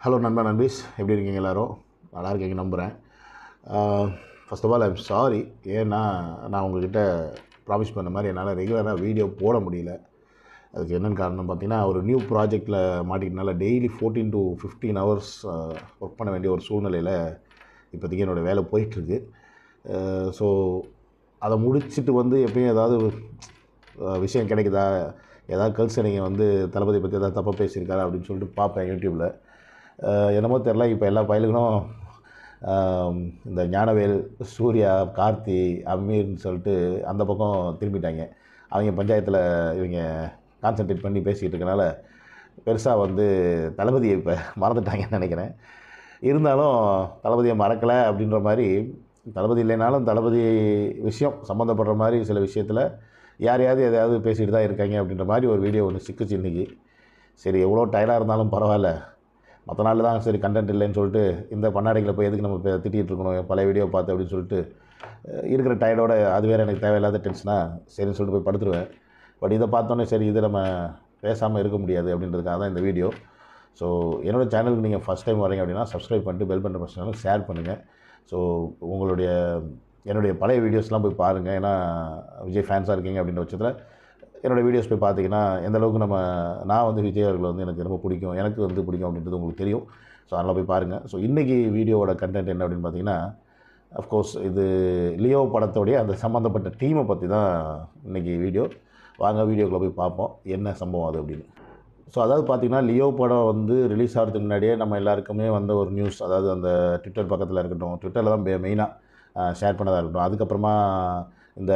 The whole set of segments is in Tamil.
ஹலோ நண்பா நண்பீஸ் எப்படி இருக்கீங்க எல்லாரும் நல்லா இருக்கீங்க நம்புகிறேன் first of all I'm sorry ஏன்னா நான் உங்ககிட்ட ப்ராமிஸ் பண்ண மாதிரி என்னால் ரெகுலராக வீடியோ போட முடியல அதுக்கு என்னென்னு காரணம் பார்த்தீங்கன்னா ஒரு நியூ ப்ராஜெக்டில் மாட்டிக்கிட்டனால daily fourteen to fifteen hours work பண்ண வேண்டிய ஒரு சூழ்நிலையில் இப்போதைக்கு என்னோடய வேலை போயிட்டுருக்கு ஸோ அதை முடிச்சுட்டு வந்து எப்பயும் ஏதாவது அஹ், விஷயம் கிடைக்குதா ஏதாவது கல்சரிங்க வந்து தளபதி பற்றி ஏதாவது தப்பாக பேசியிருக்காரா அப்படின்னு சொல்லிட்டு பார்ப்பேன் யூடியூப்பில் என்னமோ தெரில இப்போ எல்லா பயலுகளும் ஆம், இந்த ஞானவேல் சூர்யா கார்த்தி அமீர்னு சொல்லிட்டு அந்த பக்கம் திரும்பிட்டாங்க அவங்க பஞ்சாயத்தில் இவங்க கான்சென்ட்ரேட் பண்ணி பேசிக்கிட்டு இருக்கனால பெருசாக வந்து தளபதியை இப்போ மறந்துட்டாங்கன்னு நினைக்கிறேன் இருந்தாலும் தளபதியை மறக்கலை அப்படின்ற மாதிரி தளபதி இல்லைனாலும் தளபதி விஷயம் சம்மந்தப்படுற மாதிரி சில விஷயத்தில் யாரையாவது எதையாவது பேசிட்டு தான் இருக்காங்க அப்படின்ற மாதிரி ஒரு வீடியோ ஒன்று சிக்குச்சு இன்றைக்கி சரி எவ்வளோ டயர்டாக இருந்தாலும் பரவாயில்ல மற்ற நாள் தான் சரி கண்டென்ட் இல்லைன்னு சொல்லிட்டு இந்த பண்ணாடைகளை போய் எதுக்கு நம்ம இப்போ திட்டிகிட்டு இருக்கணும் பழைய வீடியோ பார்த்து அப்படின்னு சொல்லிட்டு அஹ், இருக்கிற டயர்டோட அது வேறு எனக்கு தேவையில்லாத டென்ஷனாக சரின்னு சொல்லிட்டு போய் படுத்துருவேன் பட் இதை பார்த்தோன்னே சரி இதை நம்ம பேசாமல் இருக்க முடியாது அப்படின்றதுக்காக தான் இந்த வீடியோ ஸோ என்னோட சேனலுக்கு நீங்கள் ஃபஸ்ட் டைம் வரீங்க அப்படின்னா சப்ஸ்கிரைப் பண்ணிட்டு பெல் பண்ணுற பர்சனாலும் ஷேர் பண்ணுங்கள் ஸோ உங்களுடைய என்னுடைய பழைய வீடியோஸ்லாம் போய் பாருங்கள் ஏன்னா விஜய் ஃபேன்ஸாக இருக்கீங்க அப்படின்ற பட்சத்தில் என்னோடய வீடியோஸ் போய் பார்த்தீங்கன்னா எந்த அளவுக்கு நம்ம நான் வந்து விஜய் அவர்களை வந்து எனக்கு ரொம்ப பிடிக்கும் எனக்கு வந்து பிடிக்கும் அப்படின்றது உங்களுக்கு தெரியும் ஸோ அதனால் போய் பாருங்கள் ஸோ இன்றைக்கி வீடியோவோட கண்டென்ட் என்ன அப்படின்னு பார்த்தீங்கன்னா அஃப்கோர்ஸ் இது லியோ படத்தோடைய அந்த சம்மந்தப்பட்ட டீமை பற்றி தான் இன்றைக்கி வீடியோ வாங்க வீடியோக்குள்ளே போய் பார்ப்போம் என்ன சம்பவம் அது அப்படின்னு ஸோ அதாவது பார்த்திங்கன்னா லியோ படம் வந்து ரிலீஸ் ஆகிறதுக்கு முன்னாடியே நம்ம எல்லாருக்குமே வந்த ஒரு நியூஸ் அதாவது அந்த ட்விட்டர் பக்கத்தில் இருக்கட்டும் ட்விட்டரில் தான் மெயினாக ஷேர் பண்ணதாக இருக்கட்டும் அதுக்கப்புறமா இந்த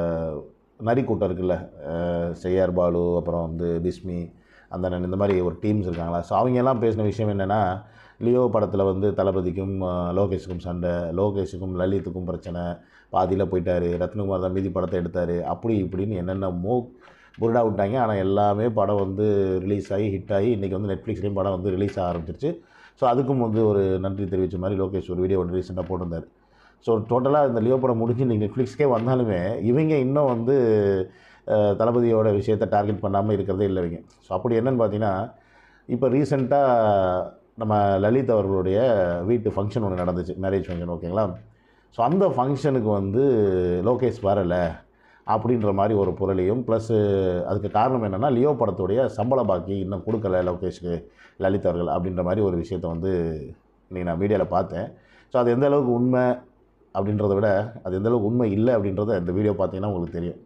நரி கூட்டம் இருக்குல்ல அஹ், செய்யார் பாலு அப்புறம் வந்து பிஸ்மி அந்த அண்ணன் இந்த மாதிரி ஒரு டீம்ஸ் இருக்காங்களா ஸோ அவங்க எல்லாம் பேசின விஷயம் என்னென்னா லியோ படத்தில் வந்து தளபதிக்கும் அஹ், லோகேஷுக்கும் சண்டை லோகேஷுக்கும் லலித்துக்கும் பிரச்சனை பாதியில் போயிட்டார் ரத்னகுமார் தான் மீதி படத்தை எடுத்தார் அப்படி இப்படின்னு என்னென்னமோ புருடா விட்டாங்க ஆனால் எல்லாமே படம் வந்து ரிலீஸ் ஆகி ஹிட் ஆகி இன்றைக்கி வந்து நெட்ஃப்ளிக்ஸ்லேயும் படம் வந்து ரிலீஸ் ஆக ஆரம்பிச்சிருச்சு ஸோ அதுக்கும் வந்து ஒரு நன்றி தெரிவித்த மாதிரி லோகேஷ் ஒரு வீடியோ ஒன்று ரீசெண்டாக போட்டிருந்தார் ஸோ டோட்டலாக இந்த லியோ படம் முடிஞ்சு இன்றைக்கி நெட்ஃப்ளிக்ஸ்க்கே வந்தாலுமே இவங்க இன்னும் வந்து அஹ், தளபதியோட விஷயத்தை டார்கெட் பண்ணாமல் இருக்கிறதே இல்லை இவங்க ஸோ அப்படி என்னன்னு பார்த்தீங்கன்னா இப்போ ரீசெண்டாக நம்ம லலித் அவர்களுடைய வீட்டு ஃபங்க்ஷன் ஒன்று நடந்துச்சு மேரேஜ் ஃபங்க்ஷன் ஓகேங்களா ஸோ அந்த ஃபங்க்ஷனுக்கு வந்து லோகேஷ் வரலை அப்படின்ற மாதிரி ஒரு பொருளையும் ப்ளஸ் அதுக்கு காரணம் என்னென்னா லியோ படத்துடைய சம்பள பாக்கி இன்னும் கொடுக்கல லோகேஷ்க்கு லலித் அவர்கள் அப்படின்ற மாதிரி ஒரு விஷயத்தை வந்து இன்றைக்கி நான் மீடியாவில் பார்த்தேன் ஸோ அது எந்த அளவுக்கு உண்மை அப்படின்றத விட அது எந்த அளவுக்கு உண்மை இல்லை அப்படின்றத இந்த வீடியோ பார்த்தீங்கன்னா உங்களுக்கு தெரியும்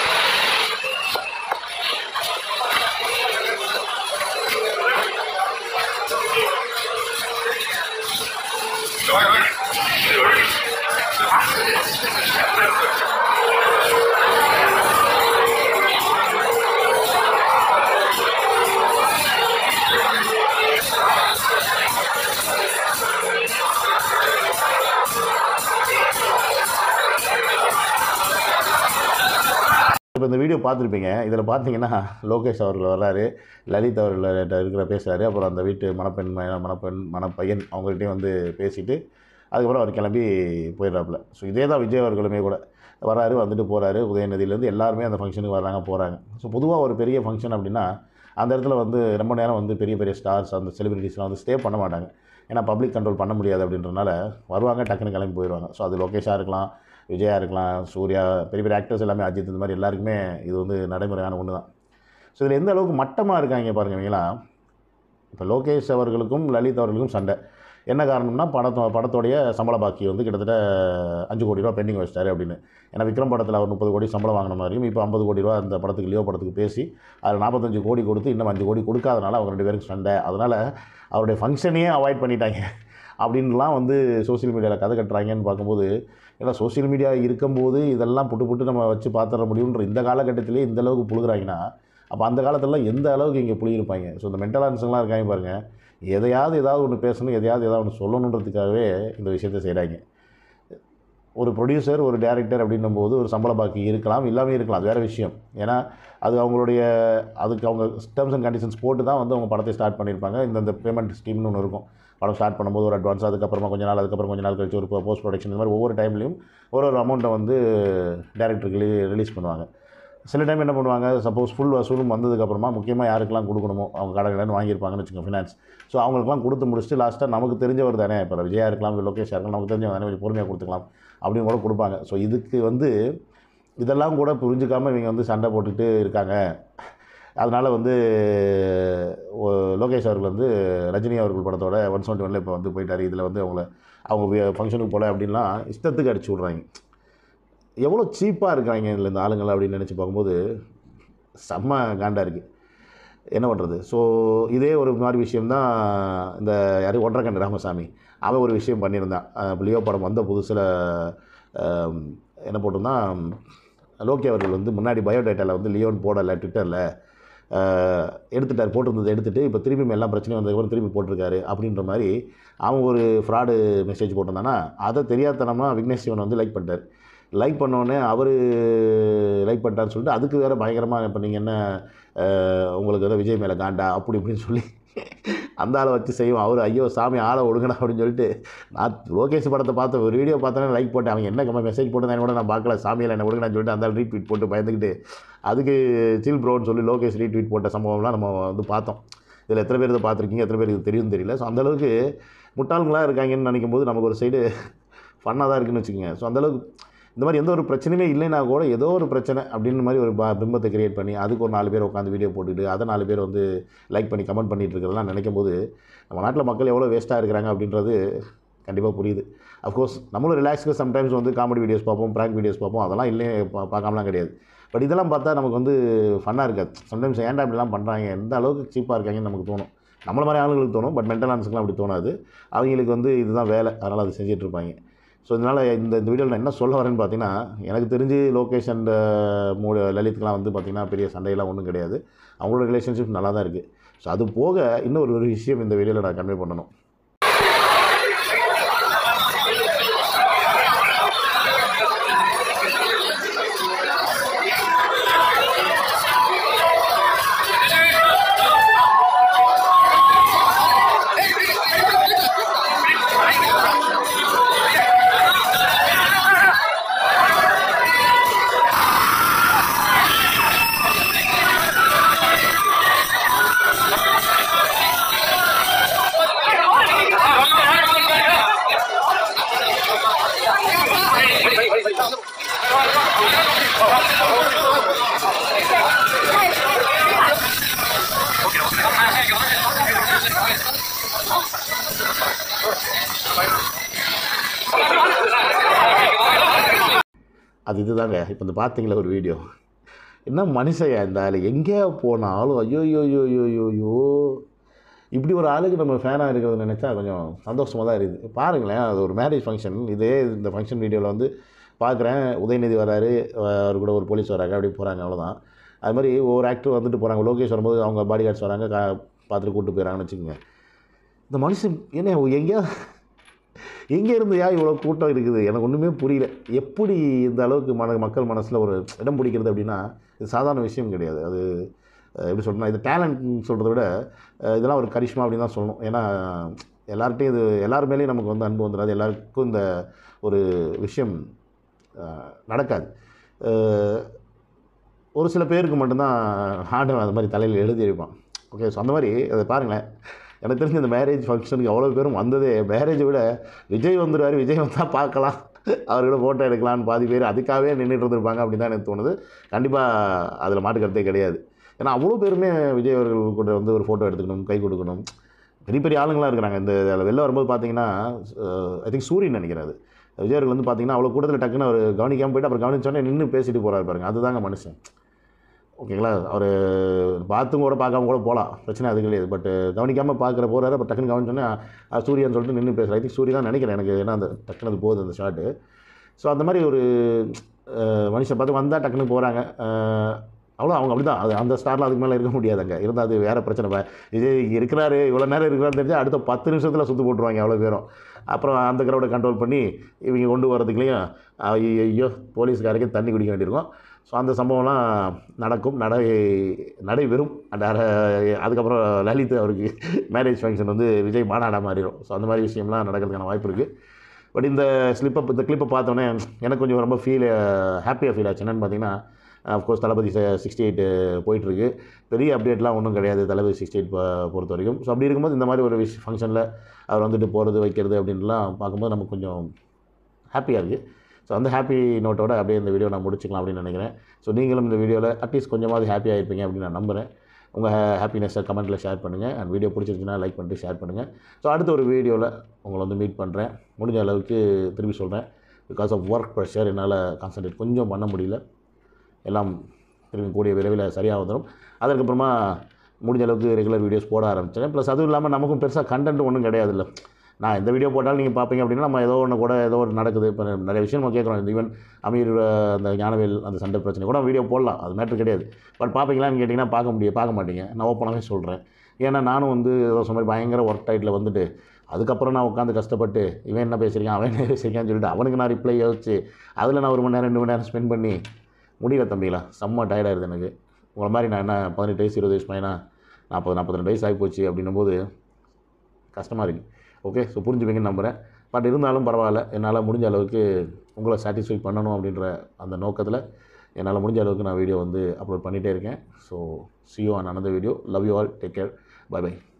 இப்போ இந்த வீடியோ பார்த்துருப்பீங்க இதில் பார்த்தீங்கன்னா லோகேஷ் அவர்கள் வர்றாரு லலித் அவர்கள்ட்ட இருக்கிற பேசுகிறாரு அப்புறம் அந்த வீட்டு மணப்பெண் ம- மணப்பெண் மணப்பையன் அவங்கள்ட்டையும் வந்து பேசிட்டு அதுக்கப்புறம் அவர் கிளம்பி போயிடுறாப்புல ஸோ இதே தான் விஜய் அவர்களுமே கூட வராரு வந்துட்டு போகிறாரு உதயநிதியிலேருந்து எல்லாருமே அந்த ஃபங்க்ஷனுக்கு வர்றாங்க போகிறாங்க ஸோ பொதுவாக ஒரு பெரிய ஃபங்க்ஷன் அப்படின்னா அந்த இடத்துல வந்து ரொம்ப நேரம் வந்து பெரிய பெரிய ஸ்டார்ஸ் அந்த செலிபிரிட்டிஸ்லாம் வந்து ஸ்டே பண்ண மாட்டாங்க ஏன்னா பப்ளிக் கண்ட்ரோல் பண்ண முடியாது அப்படின்றனால வருவாங்க டக்குன்னு கிளம்பி போயிடுவாங்க ஸோ அது லோகேஷாக இருக்கலாம் விஜயா இருக்கலாம் சூர்யா பெரிய பெரிய ஆக்டர்ஸ் எல்லாமே அஜித் இந்த மாதிரி எல்லாருக்குமே இது வந்து நடைமுறையான ஒன்று தான் ஸோ இதில் எந்த அளவுக்கு மட்டமாக இருக்காங்க பாருங்க இவங்களா இப்போ லோகேஷ் அவர்களுக்கும் லலித் அவர்களுக்கும் சண்டை என்ன காரணம்னா படத்தோ படத்தோடைய சம்பள பாக்கி வந்து கிட்டத்தட்ட அஞ்சு கோடி ரூபா பெண்டிங் வச்சிட்டாரு அப்படின்னு ஏன்னா விக்ரம் படத்தில் அவர் முப்பது கோடி சம்பளம் வாங்கின மாதிரியும் இப்போ ஐம்பது கோடி ரூபா அந்த படத்துக்கு லியோ படத்துக்கு பேசி அதில் நாற்பத்தஞ்சு கோடி கொடுத்து இன்னும் அஞ்சு கோடி கொடுக்காதனால அவங்க ரெண்டு பேருக்கு சண்டை அதனால் அவருடைய ஃபங்க்ஷனையே அவாய்ட் பண்ணிட்டாங்க அப்படின்லாம் வந்து சோஷியல் மீடியாவில் கதை கட்டுறாங்கன்னு பார்க்கும்போது ஏன்னா சோஷியல் மீடியா இருக்கும்போது இதெல்லாம் புட்டு புட்டு நம்ம வச்சு பார்த்துட முடியுன்ற இந்த காலகட்டத்திலே இந்த அளவுக்கு புழுகுறாங்கன்னா அப்போ அந்த காலத்துலலாம் எந்த அளவுக்கு இங்கே புளியிருப்பாங்க ஸோ இந்த மென்டல் ஆன்சர்லாம் இருக்காங்க பாருங்கள் எதையாவது ஏதாவது ஒன்று பேசணும் எதையாவது ஏதாவது ஒன்று சொல்லணுன்றதுக்காகவே இந்த விஷயத்தை செய்கிறாங்க ஒரு ப்ரொடியூசர் ஒரு டேரக்டர் அப்படின்னும் போது ஒரு சம்பள பாக்கி இருக்கலாம் இல்லாமல் இருக்கலாம் அது வேறு விஷயம் ஏன்னா அது அவங்களுடைய அதுக்கு அவங்க டேர்ம்ஸ் அண்ட் கண்டிஷன்ஸ் போட்டு தான் வந்து அவங்க படத்தை ஸ்டார்ட் பண்ணியிருப்பாங்க இந்த பேமெண்ட் ஸ்கீம்னு ஒன்று இருக்கும் படம் ஸ்டார்ட் பண்ணும்போது ஒரு அட்வான்ஸ் அதுக்கப்புறமா கொஞ்ச நாள் அதுக்கப்புறம் கொஞ்ச நாள் கழிச்சு ஒரு போஸ்ட் ப்ரொடக்ஷன் இந்த மாதிரி ஒவ்வொரு டைம்லையும் ஒரு ஒரு அமௌண்ட்டை வந்து டேரக்டருக்கு ரிலீஸ் பண்ணுவாங்க சில டைம் என்ன பண்ணுவாங்க சப்போஸ் ஃபுல் வசூலும் வந்ததுக்கப்புறமா முக்கியமாக யாருக்கெல்லாம் கொடுக்கணுமோ அவங்க கடை கடன் வாங்கியிருப்பாங்கன்னு வச்சுக்கோங்க ஃபினான்ஸ் ஸோ அவங்களுக்குலாம் கொடுத்து முடிச்சுட்டு லாஸ்ட்டாக நமக்கு தெரிஞ்சவர் தானே இப்போ விஜயா இருக்கலாம் லோகேஷாக இருக்கலாம் நமக்கு தெரிஞ்சவர் தானே கொஞ்சம் பொறுமையாக கொடுத்துக்கலாம் அப்படின்னு கூட கொடுப்பாங்க ஸோ இதுக்கு வந்து இதெல்லாம் கூட புரிஞ்சுக்காமல் இவங்க வந்து சண்டை போட்டுட்டு இருக்காங்க அதனால் வந்து ஒ- லோகேஷ் அவர்கள் வந்து ரஜினி அவர்கள் படத்தோட ஒன் செவன்ட்டி ஒனில் இப்போ வந்து போயிட்டார் இதில் வந்து அவங்கள அவங்க ஃபங்க்ஷனுக்கு போகல அப்படின்லாம் இஷ்டத்துக்கு அடிச்சு விட்றாங்க எவ்வளோ சீப்பாக இருக்காங்க இதில் இந்த ஆளுங்களை அப்படின்னு நினச்சி பார்க்கும்போது செம்ம காண்டாக இருக்குது என்ன பண்ணுறது ஸோ இதே ஒரு மாதிரி விஷயம்தான் இந்த யார் ஒன்றரக்கண்ட ராமசாமி அவன் ஒரு விஷயம் பண்ணியிருந்தான் அஹ் லியோ படம் வந்த புதுசில் என்ன போட்டிருந்தான் லோகே அவர்கள் வந்து முன்னாடி பயோடேட்டாவில் வந்து லியோன் போடலை ட்விட்டரில் எடுத்துட்டார் போட்டிருந்ததை எடுத்துட்டு இப்போ திரும்பி எல்லா பிரச்சனையும் வந்ததுக்கப்புறம் திரும்பி போட்டிருக்காரு அப்படின்ற மாதிரி அவன் ஒரு ஃப்ராடு மெசேஜ் போட்டிருந்தானா அதை தெரியாதனமாக விக்னேஷ் சிவன் வந்து லைக் பண்ணிட்டார் லைக் பண்ணோடனே அவர் லைக் பண்ணிட்டான்னு சொல்லிட்டு அதுக்கு வேறு பயங்கரமாக இப்போ நீங்கள் என்ன அஹ், உங்களுக்கு ஏதோ விஜய் மேலே காண்டா அப்படி இப்படின்னு சொல்லி அந்த ஆளை வச்சு செய்வோம் அவர் ஐயோ சாமி ஆளை ஒழுங்கடா அப்படின்னு சொல்லிட்டு நான் லோகேஷ் படத்தை பார்த்த ஒரு வீடியோ பார்த்தோன்னே லைக் போட்டேன் அவங்க என்ன கம்ம மெசேஜ் போட்டு கூட நான் பார்க்கல சாமியில் என்ன ஒழுங்கடான்னு சொல்லிட்டு அந்த ரீட்வீட் போட்டு பயந்துக்கிட்டு அதுக்கு சில் ப்ரோன்னு சொல்லி லோகேஷ் ரீட்வீட் போட்ட சம்பவம்லாம் நம்ம வந்து பார்த்தோம் இதில் எத்தனை பேர் இதை பார்த்துருக்கீங்க எத்தனை பேர் இது தெரியும் தெரியல ஸோ அந்தளவுக்கு முட்டாள்களாக இருக்காங்கன்னு நினைக்கும் போது நமக்கு ஒரு சைடு ஃபன்னாக தான் இருக்குன்னு வச்சுக்கோங்க ஸோ அந்தளவுக்கு இந்த மாதிரி எந்த ஒரு பிரச்சனையுமே இல்லைனா கூட ஏதோ ஒரு பிரச்சனை அப்படின்னு மாதிரி ஒரு ப- பிம்பத்தை கிரியேட் பண்ணி அதுக்கு ஒரு நாலு பேர் உட்காந்து வீடியோ போட்டுட்டு அதை நாலு பேர் வந்து லைக் பண்ணி கமெண்ட் பண்ணிட்டு இருக்கிறதெல்லாம் நினைக்கும் போது நம்ம நாட்டில் மக்கள் எவ்வளோ வேஸ்ட்டாக இருக்கிறாங்க அப்படின்றது கண்டிப்பாக புரியுது அஃப்கோர்ஸ் நம்மளும் ரிலாக்ஸ்க்கு சம்டைம்ஸ் வந்து காமெடி வீடியோஸ் பார்ப்போம் ப்ராங்க் வீடியோஸ் பார்ப்போம் அதெல்லாம் இல்லை பா- பார்க்காமலாம் கிடையாது பட் இதெல்லாம் பார்த்தா நமக்கு வந்து ஃபன்னாக இருக்காது சம்டைம்ஸ் ஏன்டா இப்படிலாம் பண்ணுறாங்க எந்த அளவுக்கு சீப்பாக இருக்காங்கன்னு நமக்கு தோணும் நம்மள மாதிரி ஆளுங்களுக்கு தோணும் பட் மென்டல் ஆன்ஸுக்குலாம் அப்படி தோணாது அவங்களுக்கு வந்து இதுதான் வேலை அதனால் அதை செஞ்சுட்டு இருப்பாங்க ஸோ இதனால் இந்த இந்த வீடியோவில் நான் என்ன சொல்ல வரேன்னு பார்த்தீங்கன்னா எனக்கு தெரிஞ்சு லோகேஷ் அண்ட் மூ லலித்லாம் வந்து பார்த்திங்கன்னா பெரிய சண்டையெல்லாம் ஒன்றும் கிடையாது அவங்களோட ரிலேஷன்ஷிப் நல்லா தான் இருக்குது ஸோ அது போக இன்னொரு ஒரு விஷயம் இந்த வீடியோவில் நான் கன்வே பண்ணணும் அது இதுதாங்க இப்போ இந்த பார்த்தீங்களா ஒரு வீடியோ என்ன மனுஷன் இந்த ஆள் எங்கே போனாலும் ஐயோ ஐயோ ஐயோ ஐயோ ஐயோ ஐயோ இப்படி ஒரு ஆளுக்கு நம்ம ஃபேனாக இருக்கிறது நினச்சா கொஞ்சம் சந்தோஷமாக தான் இருக்குது பாருங்களேன் அது ஒரு மேரேஜ் ஃபங்க்ஷன் இதே இந்த ஃபங்க்ஷன் வீடியோவில் வந்து பார்க்குறேன் உதயநிதி வராரு அவர் கூட ஒரு போலீஸ் வராங்க அப்படி போகிறாங்க அவ்வளோதான் அது மாதிரி ஒவ்வொரு ஆக்டர் வந்துட்டு போகிறாங்க லோகேஷ் வரும்போது அவங்க பாடி கார்ட்ஸ் வராங்க கா பார்த்துட்டு கூப்பிட்டு போயிடறாங்கன்னு வச்சுக்கோங்க இந்த மனுஷன் என்ன எங்கேயா எங்கே இருந்துயா இவ்வளோ கூட்டம் இருக்குது எனக்கு ஒன்றுமே புரியல எப்படி இந்த அளவுக்கு மன மக்கள் மனசில் ஒரு இடம் பிடிக்கிறது அப்படின்னா இது சாதாரண விஷயம் கிடையாது அது அஹ், எப்படி சொல்லணும் இது டேலண்ட் சொல்கிறத விட அஹ், இதெல்லாம் ஒரு கரிஷ்மா அப்படின்னு தான் சொல்லணும் ஏன்னா எல்லார்ட்டையும் இது எல்லார் மேலேயும் நமக்கு வந்து அன்பு வந்துடாது எல்லாருக்கும் இந்த ஒரு விஷயம் அஹ், நடக்காது அஹ், ஒரு சில பேருக்கு மட்டும்தான் ஆண்டவன் அது மாதிரி தலையில் எழுதி வைப்பான் ஓகே ஸோ அந்த மாதிரி அதை பாருங்களேன் எனக்கு தெரிஞ்ச இந்த மேரேஜ் ஃபங்க்ஷனுக்கு அவ்வளோ பேரும் வந்ததே மேரேஜை விட விஜய் வந்துடுவார் விஜய் வந்தால் பார்க்கலாம் அவர்கிட்ட ஃபோட்டோ எடுக்கலான்னு பாதி பேர் அதுக்காகவே நின்றுட்டு இருந்திருப்பாங்க அப்படின்னு தான் எனக்கு தோணுது கண்டிப்பாக அதில் மாட்டுக்கிறதே கிடையாது ஏன்னா அவ்வளோ பேருமே விஜய் அவர்கள் கூட வந்து ஒரு ஃபோட்டோ எடுத்துக்கணும் கை கொடுக்கணும் பெரிய பெரிய ஆளுங்களாம் இருக்கிறாங்க இந்த அதில் வெளில வரும்போது பார்த்தீங்கன்னா ஐ திங்க் சூரியன் நினைக்கிறேன் அது விஜய் அவர்கள் வந்து பார்த்தீங்கன்னா அவ்வளோ கூட்டத்தில் டக்குன்னு அவர் கவனிக்காமல் போயிட்டு அப்புறம் கவனிச்சோடனே நின்று பேசிட்டு போகிறாரு பாருங்க அதுதாங்க மனுஷன் ஓகேங்களா அவர் பார்த்தும் கூட பார்க்காம கூட போகலாம் பிரச்சனை அது கிடையாது பட் கவனிக்காமல் பார்க்குற போகிறாரு அப்போ டக்குன்னு கவனிச்சோன்னே அஹ், சூர்யான்னு சொல்லிட்டு நின்று பேசுகிறேன் ஐ திங்க் சூரிய தான் நினைக்கிறேன் எனக்கு ஏன்னா அந்த டக்குன்னு அது போகுது அந்த ஷாட்டு ஸோ அந்த மாதிரி ஒரு அஹ், மனுஷன் பார்த்து வந்தால் டக்குன்னு போகிறாங்க அவ்வளோ அவங்க அப்படி தான் அது அந்த ஸ்டாரில் அதுக்கு மேலே இருக்க முடியாது அங்கே இருந்தால் அது வேறு பிரச்சனை ப- விஜய் இருக்கிறாரு இவ்வளோ நேரம் இருக்கிறாரு தெரிஞ்சால் அடுத்த பத்து நிமிஷத்தில் சுற்று போட்டுருவாங்க அவ்வளோ பேரும் அப்புறம் அந்த கிரௌடை கண்ட்ரோல் பண்ணி இவங்க கொண்டு வரதுக்குள்ளேயும் ஐயோ போலீஸ்காரருக்கு தண்ணி குடிக்க வேண்டியிருக்கும் ஸோ அந்த சம்பவம்லாம் நடக்கும் நடை நடைபெறும் அந்த அர- அதுக்கப்புறம் லலித் அவருக்கு மேரேஜ் ஃபங்க்ஷன் வந்து விஜய் மாநாடா மாறிடும் ஸோ அந்த மாதிரி விஷயம்லாம் நடக்கிறதுக்கான வாய்ப்பு இருக்குது பட் இந்த ஸ்லிப்பை இந்த கிளிப்பை பார்த்தோன்னே எனக்கு கொஞ்சம் ரொம்ப ஃபீல் ஹாப்பியாக ஃபீல் ஆச்சு என்னென்னு பார்த்தீங்கன்னா அஃப்கோர்ஸ் தளபதி சிக்ஸ்டி எயிட் போயிட்டுருக்கு பெரிய அப்டேட்லாம் ஒன்றும் கிடையாது தளபதி சிக்ஸ்டி எயிட் பொறுத்த வரைக்கும் ஸோ அப்படி இருக்கும்போது இந்த மாதிரி ஒரு விஷ் ஃபங்க்ஷனில் அவர் வந்துட்டு போகிறது வைக்கிறது அப்படின்லாம் பார்க்கும்போது நமக்கு கொஞ்சம் ஹாப்பியாக இருக்குது ஸோ அந்த ஹாப்பி நோட்டோட அப்படியே இந்த வீடியோ நான் முடிச்சுக்கலாம் அப்படின்னு நினைக்கிறேன் ஸோ நீங்களும் இந்த வீடியோவில் அட்லீஸ்ட் கொஞ்சமாவது ஹாப்பியாக இருப்பீங்க அப்படின்னு நான் நம்புகிறேன் உங்கள் ஹாப்பினஸை கமெண்ட்டில் ஷேர் பண்ணுங்கள் அண்ட் வீடியோ பிடிச்சிருச்சுன்னா லைக் பண்ணிட்டு ஷேர் பண்ணுங்கள் ஸோ அடுத்த ஒரு வீடியோவில் உங்களை வந்து மீட் பண்ணுறேன் முடிஞ்ச அளவுக்கு திரும்பி சொல்கிறேன் பிகாஸ் ஆஃப் ஒர்க் ப்ரெஷர் என்னால் கான்சன்ட்ரேட் கொஞ்சம் பண்ண முடியல எல்லாம் திரும்பி கூடிய விரைவில் சரியாக வந்துடும் அதுக்கப்புறமா முடிஞ்ச அளவுக்கு ரெகுலர் வீடியோஸ் போட ஆரம்பித்தேன் ப்ளஸ் அதுவும் இல்லாமல் நமக்கும் பெருசாக கண்டென்ட் ஒன்றும் கிடையாதுல்ல நான் எந்த வீடியோ போட்டாலும் நீங்கள் பார்ப்பீங்க அப்படின்னா நம்ம ஏதோ ஒன்று கூட ஏதோ ஒரு நடக்குது இப்போ நிறைய விஷயம் நம்ம கேட்குறோம் ஈவன் அமீர் அஹ், அந்த ஞானவேல் அந்த சண்டை பிரச்சனை கூட வீடியோ போடலாம் அது மேட்ரு கிடையாது பட் பார்ப்பீங்களான்னு கேட்டிங்கன்னா பார்க்க முடியும் பார்க்க மாட்டீங்க நான் ஓப்பனாகவே சொல்கிறேன் ஏன்னா நானும் வந்து ஏதோ சொன்ன மாதிரி பயங்கர ஒர்க் டைட்டில் வந்துட்டு அதுக்கப்புறம் நான் உட்காந்து கஷ்டப்பட்டு இவன் என்ன பேசுகிறீங்க அவன் என்ன பேசுகிறீங்கன்னு சொல்லிட்டு அவனுக்கு நான் ரிப்ளை யோசிச்சு அதில் நான் ஒரு மணி நேரம் ரெண்டு மணி நேரம் ஸ்பெண்ட் பண்ணி முடியல தம்பிங்களா செம்ம டயர்டாயிருது எனக்கு உங்களை மாதிரி நான் என்ன பதினெட்டு வயசு இருபது வயசு பையனா நாற்பது நாற்பத்தி ரெண்டு வயசு ஆகி போச்சு அப்படின்னும் போது கஷ்டமாக இருக்குது ஓகே ஸோ புரிஞ்சுப்பீங்கன்னு நம்புகிறேன் பட் இருந்தாலும் பரவாயில்ல என்னால் முடிஞ்ச அளவுக்கு உங்களை சாட்டிஸ்ஃபை பண்ணணும் அப்படின்ற அந்த நோக்கத்தில் என்னால் முடிஞ்ச அளவுக்கு நான் வீடியோ வந்து அப்லோட் பண்ணிகிட்டே இருக்கேன் so see you on another video love you all take care bye by